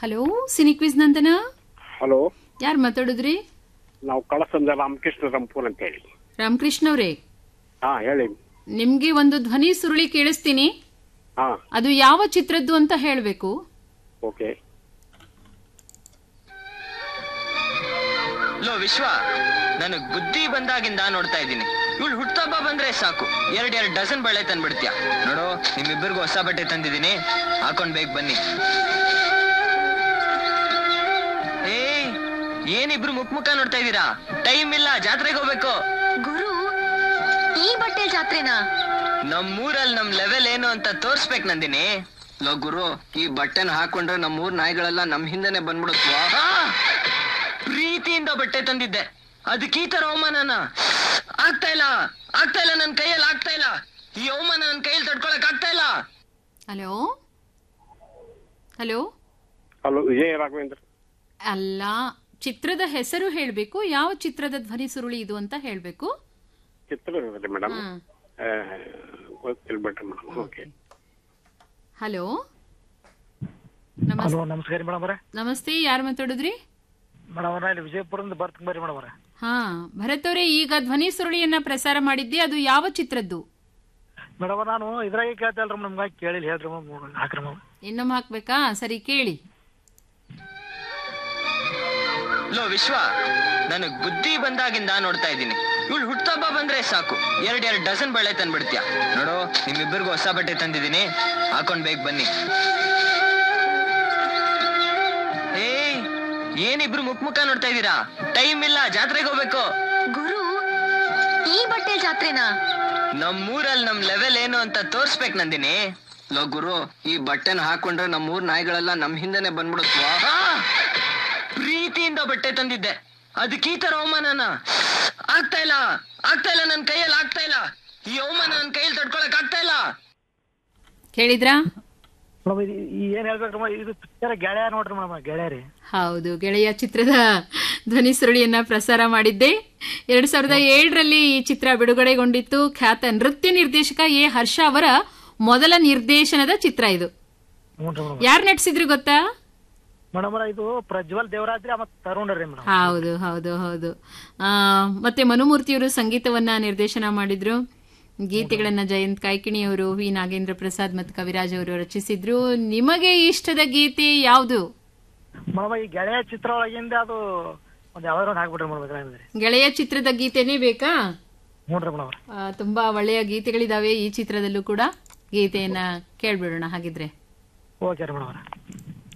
Hello cine quiz Nandana hello ಯಾರು ಮಾತಾಡಿದ್ರಿ ನಾವು ಕಳಸಂದ ರಾಮಕೃಷ್ಣ ರಂಪೂರ್ ಅಂತ ಹೇಳಿ ರಾಮಕೃಷ್ಣ ಅವರೇ ಹಾ ಹೇಳಿ ನಿಮ್ಗೆ ಒಂದು ಧ್ವನಿ ಸುರುಳಿ ಕೇಳಿಸ್ತೀನಿ ಹಾ ಅದು ಯಾವ ಚಿತ್ರದ್ದು ಅಂತ ಹೇಳಬೇಕು ಓಕೆ ಲೋ ವಿಶ್ವ ನನಗ್ ಬುದ್ಧಿ ಬಂದಾಗಿಂದ ನೋಡ್ತಾ ಇದ್ದೀನಿ ಇವಳು ಹುಟ್ಟಹಬ್ಬ ಬಂದ್ರೆ ಸಾಕು ಎರಡ್ ಎರಡ್ ಡಜನ್ ಬಳೆ ತಂದ್ಬಿಡ್ತೀಯ ನೋಡು ನಿಮ್ಮಿಬ್ಬರಿಗೂ ಹೊಸ ಬಟ್ಟೆ ತಂದಿದ್ದೀನಿ ಹಾಕೊಂಡ್ ಬೇಗ ಬನ್ನಿ ಏಯ್ ಏನಿಬ್ರು ಮುಖ ಮುಖ ನೋಡ್ತಾ ಇದ್ದೀರಾ ಟೈಮ್ ಇಲ್ಲ ಜಾತ್ರೆಗೆ ಹೋಗ್ಬೇಕು ಗುರು ಈ ಬಟ್ಟೆ ಜಾತ್ರೆನಾ ನಮ್ಮೂರಲ್ಲಿ ನಮ್ ಲೆವೆಲ್ ಏನು ಅಂತ ತೋರ್ಸ್ಬೇಕು ನಂದಿನಿ ಲೋ ಗುರು ಈ ಬಟ್ಟೆನ ಹಾಕೊಂಡ್ರೆ ನಮ್ಮೂರ್ ನಾಯಿಗಳೆಲ್ಲ ನಮ್ ಹಿಂದೆನೆ ಬಂದ್ಬಿಡುತ್ತವಾ ಪ್ರೀತಿಯಿಂದ ಬಟ್ಟೆ ತಂದಿದ್ದೆ ಅದಕ್ಕೆ ಈ ತರ ಅವಮಾನನ ಆಗ್ತಾ ಇಲ್ಲ ಆಗ್ತಾ ಇಲ್ಲ ನನ್ ಕೈಯಲ್ಲಿ ಆಗ್ತಾ ಇಲ್ಲ ಈ ಅವಮಾನ ನನ್ ಕೈಯಲ್ಲಿ ತಡ್ಕೊಳಕ್ ಆಗ್ತಾ ಇಲ್ಲ hello hello hello Vijaya Raghavendra ಅಲ್ಲ ಚಿತ್ರದ ಹೆಸರು ಹೇಳಬೇಕು ಯಾವ ಚಿತ್ರದ ಧ್ವನಿ ಸುರುಳಿ ಇದು ಅಂತ ಹೇಳಬೇಕು ಚಿತ್ರ ಮೇಡಮ್ ಹ್ಮ್. ಗೊತ್ತಿಲ್ಲ ಬಿಟ್ರಿ ಮೇಡಮ್ ಓಕೆ ಹಲೋ ಹಲೋ ನಮಸ್ ನಮಸ್ಕಾರ ಮೇಡಮ್ ಅವರೇ ನಮಸ್ತೆ ಯಾರು ಮಾತಾಡಿದ್ರಿ ಮೇಡಮ್ ಅವರ ಇಲ್ಲಿ ವಿಜಯಪುರದಿಂದ ಬರ್ತೀನಿ ಬರ್ರಿ ಮೇಡಮ್ ಅವರೇ ಹಾ ಭರತ್ ಅವರೇ ಈಗ ಧ್ವನಿ ಸುರುಳಿಯನ್ನ ಪ್ರಸಾರ ಮಾಡಿದ್ದೆ ಅದು ಯಾವ ಚಿತ್ರದ್ದು ಮೇಡಮ್ ನಾನು ಇದ್ರಾಗೆ ಕೇಳ್ತಲ್ರಿ ನಮ್ಗೆ ಕೇಳಿಲ್ಲ ಹೇಳ್ರಿ ಮೇಡಮ್ ಹಾಕ್ರಿ ಮೇಡಮ್ ಇನ್ನೊಮ್ಮೆ ಹಾಕ್ಬೇಕಾ ಸರಿ ಕೇಳಿ ಲೋ ವಿಶ್ವ ನನಗ್ ಬುದ್ಧಿ ಬಂದಾಗಿಂದ ನೋಡ್ತಾ ಇದ್ದೀನಿ ಇವಳು ಹುಟ್ಟಹಬ್ಬ ಬಂದ್ರೆ ಸಾಕು ಎರಡ್ ಎರಡ್ ಡಜನ್ ಬಳೆ ತಂದ್ಬಿಡ್ತೀಯ ನೋಡು ನಿಮ್ಮಿಬ್ಬರಿಗೂ ಹೊಸ ಬಟ್ಟೆ ತಂದಿದ್ದೀನಿ ಹಾಕೊಂಡ್ ಬೇಗ ಬನ್ನಿ ಏಯ್ ಏನಿಬ್ರು ಮುಖ ಮುಖ ನೋಡ್ತಾ ಇದ್ದೀರಾ ಟೈಮ್ ಇಲ್ಲ ಜಾತ್ರೆಗೆ ಹೋಗ್ಬೇಕು ಗುರು ಈ ಬಟ್ಟೆ ಜಾತ್ರೆನಾ ನಮ್ಮೂರಲ್ಲಿ ನಮ್ ಲೆವೆಲ್ ಏನು ಅಂತ ತೋರ್ಸ್ಬೇಕು ನಂದಿನಿ ಲೋ ಗುರು ಈ ಬಟ್ಟೆನ ಹಾಕೊಂಡ್ರೆ ನಮ್ಮೂರ್ ನಾಯಿಗಳೆಲ್ಲ ನಮ್ ಹಿಂದೆನೆ ಬಂದ್ಬಿಡುತ್ತವಾ ಪ್ರೀತಿಯಿಂದ ಬಟ್ಟೆ ತಂದಿದ್ದೆ ಅದಕ್ಕೆ ಈ ತರ ಅವಮಾನನ ಆಗ್ತಾ ಇಲ್ಲ ಆಗ್ತಾ ಇಲ್ಲ ನನ್ ಕೈಯಲ್ಲಿ ಆಗ್ತಾ ಇಲ್ಲ ಈ ಅವಮಾನ ನನ್ ಕೈಯಲ್ಲಿ ತಡ್ಕೊಳಕ್ ಆಗ್ತಾ ಇಲ್ಲ ಕೇಳಿದ್ರಾ ಮೇಡಮ್ ಇದು ಈ ಏನ್ ಹೇಳ್ಬೇಕ್ರಿ ಮೇಡಮ್ ಇದು ಪಿಕ್ಚರ್ ಗೆಳೆಯ ನೋಡ್ರಿ ಮೇಡಮ್ ಗೆಳೆಯ ರೀ ಹೌದು ಗೆಳೆಯ ಚಿತ್ರದ ಧ್ವನಿ ಸುರುಳಿಯನ್ನ ಪ್ರಸಾರ ಮಾಡಿದ್ದೆ ಎರಡ್ ಸಾವಿರದ ಏಳರಲ್ಲಿ ಈ ಚಿತ್ರ ಬಿಡುಗಡೆಗೊಂಡಿತ್ತು ಖ್ಯಾತ ನೃತ್ಯ ನಿರ್ದೇಶಕ ಎ ಹರ್ಷ ಅವರ ಮೊದಲ ನಿರ್ದೇಶನದ ಚಿತ್ರ ಇದು ಹ್ಞೂ ರೀ ಮೇಡಮ್ ಯಾರು ನಟಿಸಿದ್ರು ಗೊತ್ತಾ ಮೇಡಮ್ ಅವರ ಇದು ಪ್ರಜ್ವಲ್ ದೇವರಾಜ್ರಿ ಮತ್ತೆ ತರುಣ್ ರೀ ಮೇಡಮ್ ಹೌದು ಹೌದು ಹೌದು ಆ, ಮತ್ತೆ ಮನುಮೂರ್ತಿಯವರು ಸಂಗೀತವನ್ನ ನಿರ್ದೇಶನ ಮಾಡಿದ್ರು ಗೀತೆಗಳನ್ನ ಜಯಂತ್ ಕಾಯ್ಕಿಣಿಯವರು ವಿ ನಾಗೇಂದ್ರ ಪ್ರಸಾದ್ ಮತ್ತು ಕವಿರಾಜ್ ಅವರು ರಚಿಸಿದ್ರು ನಿಮಗೆ ಇಷ್ಟದ ಗೀತೆ ಯಾವುದು ಮೇಡಮ್ ಈ ಗೆಳೆಯ ಚಿತ್ರ ಒಳಗಿಂದ ಅದು ಒಂದ್ ಯಾವ್ದಾರ ಒಂದು ಹಾಕ್ಬಿಡ್ರಿ ಮೇಡಮ್ ಇದ್ರಾಗ ಗೆಳೆಯ ಚಿತ್ರದ ಗೀತೆನೇ ಬೇಕಾ ಹ್ಞೂ ರೀ ಮೇಡಮ್ ಅವ್ರ ಆ, ತುಂಬಾ ಒಳ್ಳೆಯ ಗೀತೆಗಳಿದಾವೆ ಈ ಚಿತ್ರದಲ್ಲೂ ಕೂಡ ಗೀತೆಯನ್ನ ಕೇಳ್ಬಿಡೋಣ ಹಾಗಿದ್ರೆ ಓಕೆ ರೀ ಮೇಡಮ್ ಅವ್ರ